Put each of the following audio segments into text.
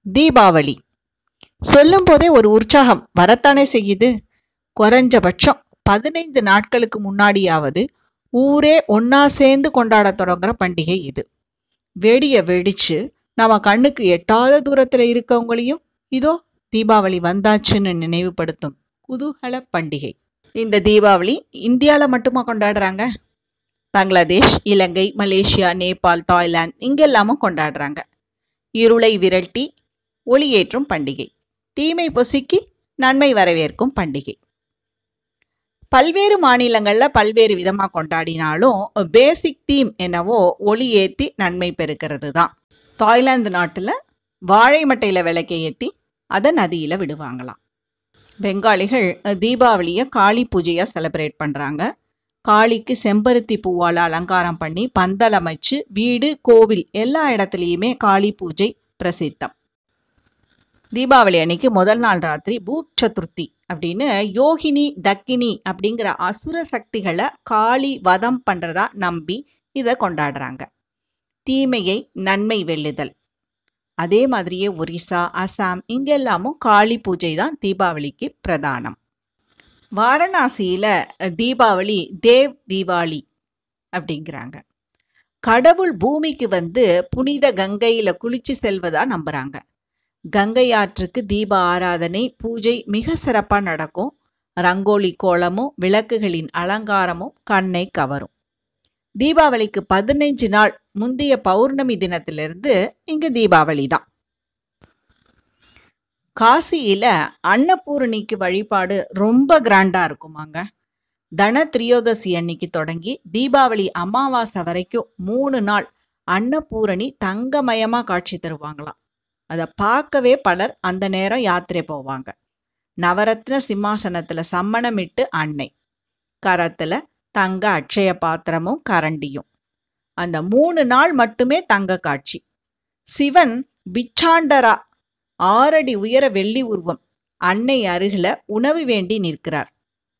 தீபாவளி சொல்லும் போதே ஒரு உற்சாகம் வரத்தானே செய்யுது குறைஞ்சபட்சம் பதினைந்து நாட்களுக்கு முன்னாடியாவது ஊரே ஒன்னா சேர்ந்து கொண்டாட தொடங்குற பண்டிகை இது வெடிய வெடிச்சு நம்ம கண்ணுக்கு எட்டாத தூரத்துல இருக்கவங்களையும் இதோ தீபாவளி வந்தாச்சுன்னு நினைவுபடுத்தும் குதூகல பண்டிகை இந்த தீபாவளி இந்தியால மட்டுமா கொண்டாடுறாங்க பங்களாதேஷ் இலங்கை மலேசியா நேபாள் தாய்லாந்து இங்கெல்லாமும் கொண்டாடுறாங்க இருளை விரட்டி ஒளியேற்றும் பண்டிகை தீமை பொசுக்கி நன்மை வரவேற்கும் பண்டிகை பல்வேறு மாநிலங்கள்ல பல்வேறு விதமா கொண்டாடினாலும் பேசிக் தீம் என்னவோ ஒளி ஏத்தி நன்மை பெருக்கிறது தான் தாய்லாந்து நாட்டுல வாழை மட்டையில விளக்கை ஏத்தி அதை நதியில விடுவாங்களாம் பெங்காலிகள் தீபாவளியை காளி பூஜையா செலிப்ரேட் பண்றாங்க காளிக்கு செம்பருத்தி பூவால அலங்காரம் பண்ணி பந்தல் அமைச்சு வீடு கோவில் எல்லா இடத்துலையுமே காளி பூஜை பிரசித்தம் தீபாவளி அன்னைக்கு முதல் நாள் ராத்திரி பூத் சதுர்த்தி அப்படின்னு யோகினி தக்கினி அப்படிங்கிற அசுர சக்திகளை காளி வதம் பண்றதா நம்பி இதை கொண்டாடுறாங்க தீமையை நன்மை வெல்லுதல் அதே மாதிரியே ஒரிசா அசாம் இங்கெல்லாமும் காளி பூஜை தான் தீபாவளிக்கு பிரதானம் வாரணாசியில தீபாவளி தேவ் தீபாவளி அப்படிங்கிறாங்க கடவுள் பூமிக்கு வந்து புனித கங்கையில குளிச்சு செல்வதா நம்புறாங்க கங்கை ஆற்றுக்கு தீப ஆராதனை பூஜை மிக சிறப்பா நடக்கும் ரங்கோலி கோலமும் விளக்குகளின் அலங்காரமும் கண்ணை கவரும் தீபாவளிக்கு பதினைஞ்சு நாள் முந்தைய பௌர்ணமி தினத்திலிருந்து இங்க தீபாவளி தான் காசியில அன்னபூரணிக்கு வழிபாடு ரொம்ப கிராண்டா இருக்குமாங்க தன திரியோதசி அன்னைக்கு தொடங்கி தீபாவளி அமாவாசை வரைக்கும் மூணு நாள் அன்னபூரணி தங்கமயமா காட்சி தருவாங்களாம் அதை பார்க்கவே பலர் அந்த நேரம் யாத்திரை போவாங்க நவரத்ன சிம்மாசனத்துல சம்மணமிட்டு அன்னை கரத்துல தங்க அட்சய பாத்திரமும் கரண்டியும் அந்த மூணு நாள் மட்டுமே தங்க காட்சி சிவன் பிச்சாண்டரா ஆறடி உயர வெள்ளி உருவம் அன்னை அருகில உணவு வேண்டி நிற்கிறார்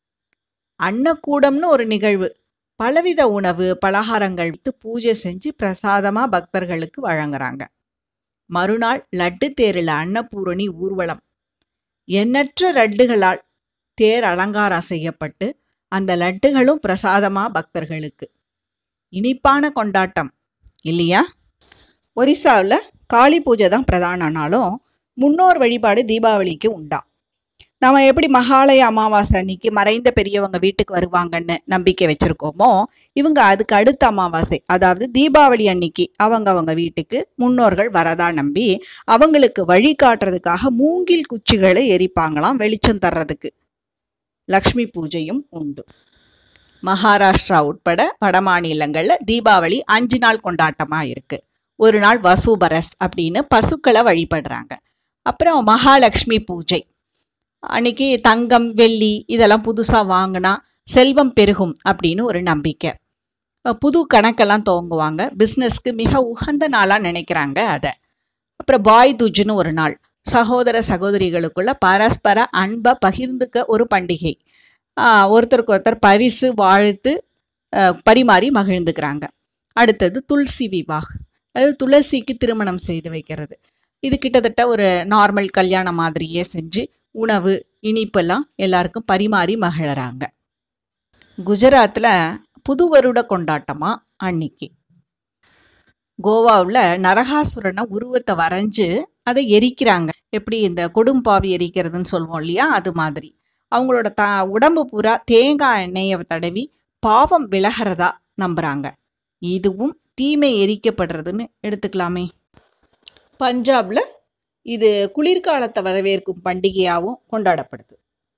அன்னக்கூடம்னு ஒரு நிகழ்வு பலவித உணவு பலகாரங்கள் வைத்து பூஜை செஞ்சு பிரசாதமா பக்தர்களுக்கு வழங்குறாங்க மறுநாள் லட்டு தேரில் அன்னபூரணி ஊர்வலம் எண்ணற்ற லட்டுகளால் தேர் அலங்காரம் செய்யப்பட்டு அந்த லட்டுகளும் பிரசாதமா பக்தர்களுக்கு இனிப்பான கொண்டாட்டம் இல்லையா ஒரிசாவில் காளி பூஜை தான் பிரதானனாலும் முன்னோர் வழிபாடு தீபாவளிக்கு உண்டா நம்ம எப்படி மகாலய அமாவாசை அன்னைக்கு மறைந்த பெரியவங்க வீட்டுக்கு வருவாங்கன்னு நம்பிக்கை வச்சிருக்கோமோ இவங்க அதுக்கு அடுத்த அமாவாசை அதாவது தீபாவளி அன்னைக்கு அவங்க அவங்க வீட்டுக்கு முன்னோர்கள் வரதா நம்பி அவங்களுக்கு வழி காட்டுறதுக்காக மூங்கில் குச்சிகளை எரிப்பாங்களாம் வெளிச்சம் தர்றதுக்கு லக்ஷ்மி பூஜையும் உண்டு மகாராஷ்டிரா உட்பட வட மாநிலங்கள்ல தீபாவளி அஞ்சு நாள் கொண்டாட்டமா இருக்கு ஒரு நாள் வசூபரஸ் அப்படின்னு பசுக்களை வழிபடுறாங்க அப்புறம் மகாலட்சுமி பூஜை அன்னைக்கு தங்கம் வெள்ளி இதெல்லாம் புதுசாக வாங்கினா செல்வம் பெருகும் அப்படின்னு ஒரு நம்பிக்கை அஹ் புது கணக்கெல்லாம் துவங்குவாங்க பிஸ்னஸ்க்கு மிக உகந்த நாளாக நினைக்கிறாங்க அதை அப்புறம் பாய் துஜ்னு ஒரு நாள் சகோதர சகோதரிகளுக்குள்ள பரஸ்பர அன்பை பகிர்ந்துக்க ஒரு பண்டிகை ஆஹ் ஒருத்தருக்கு ஒருத்தர் பரிசு வாழ்த்து ஆஹ் பரிமாறி மகிழ்ந்துக்கிறாங்க அடுத்தது துளசி விவாஹ் அதாவது துளசிக்கு திருமணம் செய்து வைக்கிறது இது கிட்டத்தட்ட ஒரு நார்மல் கல்யாணம் மாதிரியே செஞ்சு உணவு இனிப்பெல்லாம் எல்லாருக்கும் பரிமாறி மகிழறாங்க குஜராத்தில் புது வருட கொண்டாட்டமா அன்னைக்கு கோவாவில் நரகாசுரனை உருவத்தை வரைஞ்சு அதை எரிக்கிறாங்க எப்படி இந்த கொடும்பாவி எரிக்கிறதுன்னு சொல்லுவோம் இல்லையா அது மாதிரி அவங்களோட த உடம்பு பூரா தேங்காய் எண்ணெயை தடவி பாவம் விலகிறதா நம்புறாங்க இதுவும் தீமை எரிக்கப்படுறதுன்னு எடுத்துக்கலாமே பஞ்சாப்ல இது குளிர்காலத்தை வரவேற்கும் பண்டிகையாகவும் கொண்டாடப்படுது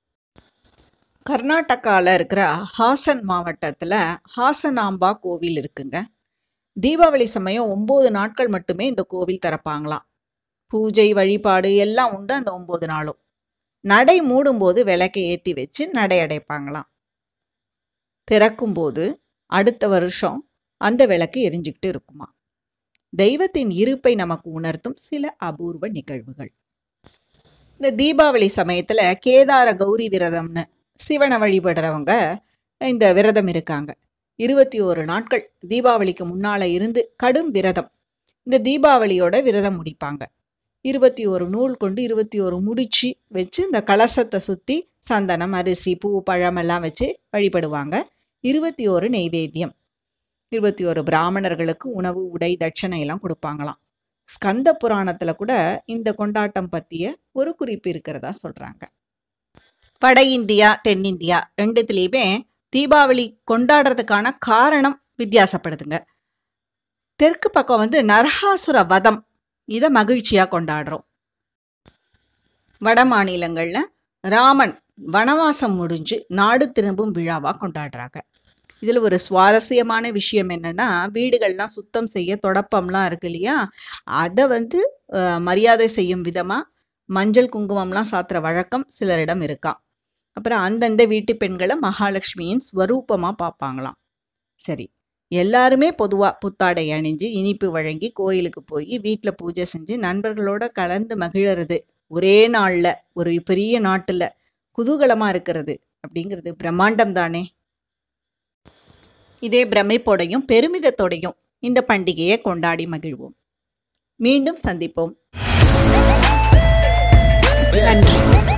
கர்நாடகாவில் இருக்கிற ஹாசன் மாவட்டத்தில் ஹாசனாம்பா கோவில் இருக்குங்க தீபாவளி சமயம் ஒம்பது நாட்கள் மட்டுமே இந்த கோவில் திறப்பாங்களாம் பூஜை வழிபாடு எல்லாம் உண்டு அந்த ஒம்பது நாளும் நடை மூடும்போது விளக்கை ஏற்றி வச்சு நடை அடைப்பாங்களாம் திறக்கும்போது அடுத்த வருஷம் அந்த விளக்கு எரிஞ்சுக்கிட்டு இருக்குமா தெய்வத்தின் இருப்பை நமக்கு உணர்த்தும் சில அபூர்வ நிகழ்வுகள் இந்த தீபாவளி சமயத்துல கேதார கௌரி விரதம்னு சிவனை வழிபடுறவங்க இந்த விரதம் இருக்காங்க இருபத்தி ஒரு நாட்கள் தீபாவளிக்கு முன்னால இருந்து கடும் விரதம் இந்த தீபாவளியோட விரதம் முடிப்பாங்க இருபத்தி ஒரு நூல் கொண்டு இருபத்தி ஒரு முடிச்சு வச்சு இந்த கலசத்தை சுற்றி சந்தனம் அரிசி பூ பழம் எல்லாம் வச்சு வழிபடுவாங்க இருபத்தி ஒரு நெய்வேத்தியம் இருபத்தி ஒரு பிராமணர்களுக்கு உணவு உடை தட்சணை எல்லாம் கொடுப்பாங்களாம் ஸ்கந்த புராணத்துல கூட இந்த கொண்டாட்டம் பற்றிய ஒரு குறிப்பு இருக்கிறதா சொல்றாங்க வட இந்தியா தென்னிந்தியா ரெண்டுத்துலேயுமே தீபாவளி கொண்டாடுறதுக்கான காரணம் வித்தியாசப்படுதுங்க தெற்கு பக்கம் வந்து நரகாசுர வதம் இதை மகிழ்ச்சியாக கொண்டாடுறோம் வட மாநிலங்களில் ராமன் வனவாசம் முடிஞ்சு நாடு திரும்பும் விழாவாக கொண்டாடுறாங்க இதில் ஒரு சுவாரஸ்யமான விஷயம் என்னன்னா வீடுகள்லாம் சுத்தம் செய்ய தொடப்பம்லாம் இருக்கு இல்லையா அதை வந்து அஹ், மரியாதை செய்யும் விதமாக மஞ்சள் குங்குமம்லாம் சாத்துற வழக்கம் சிலரிடம் இருக்கா அப்புறம் அந்தந்த வீட்டு பெண்களை மகாலட்சுமியின் ஸ்வரூபமாக பார்ப்பாங்களாம் சரி எல்லாருமே பொதுவாக புத்தாடை அணிஞ்சு இனிப்பு வழங்கி கோயிலுக்கு போய் வீட்டில் பூஜை செஞ்சு நண்பர்களோட கலந்து மகிழறது ஒரே நாளில் ஒரு பெரிய நாட்டில் குதூகலமாக இருக்கிறது அப்படிங்கிறது பிரம்மாண்டம் தானே இதே பிரமிப்போடையும் பெருமிதத்தோடையும் இந்த பண்டிகையை கொண்டாடி மகிழ்வோம் மீண்டும் சந்திப்போம் நன்றி